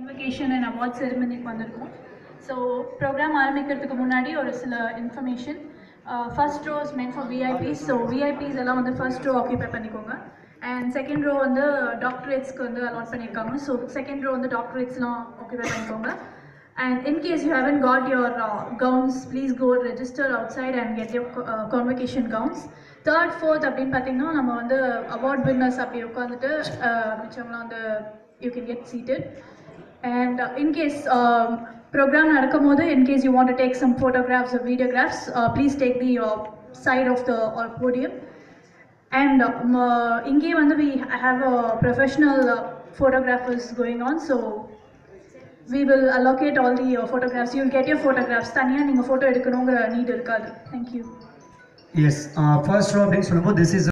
Convocation and award செரிமனிக்கு வந்திருக்கோம் so program ஆரம்பிக்கிறதுக்கு முன்னாடி ஒரு சில information first rows men for VIPs so VIPs எல்லாம் வந்து ஃபர்ஸ்ட் ரோ ஆக்கியூபை பண்ணிக்கோங்க அண்ட் செகண்ட் ரோ வந்து டாக்டரேட்ஸ்க்கு வந்து அலாட் பண்ணியிருக்காங்க ஸோ செகண்ட் ரோ வந்து டாக்டரேட்ஸ்லாம் ஆக்கியூபை பண்ணிக்கோங்க And in case you haven't got your uh, gowns, please go register outside and get your uh, convocation gowns. Third fourth அப்படின்னு பார்த்தீங்கன்னா நம்ம வந்து அவார்ட் வின்னர்ஸ் அப்படி உட்காந்துட்டு மிச்சவங்களாம் வந்து you can get seated and in case program நடக்கும் போது in case you want to take some photographs videographs please take the side of the podium and இங்கே வந்து we have a professional photographers going on so we will allocate all the uh, photographs. You'll get your photographs. தனியாக நீங்கள் photo எடுக்கணுங்கிற need இருக்காது thank you yes first row அப்படின்னு சொல்லும்போது this is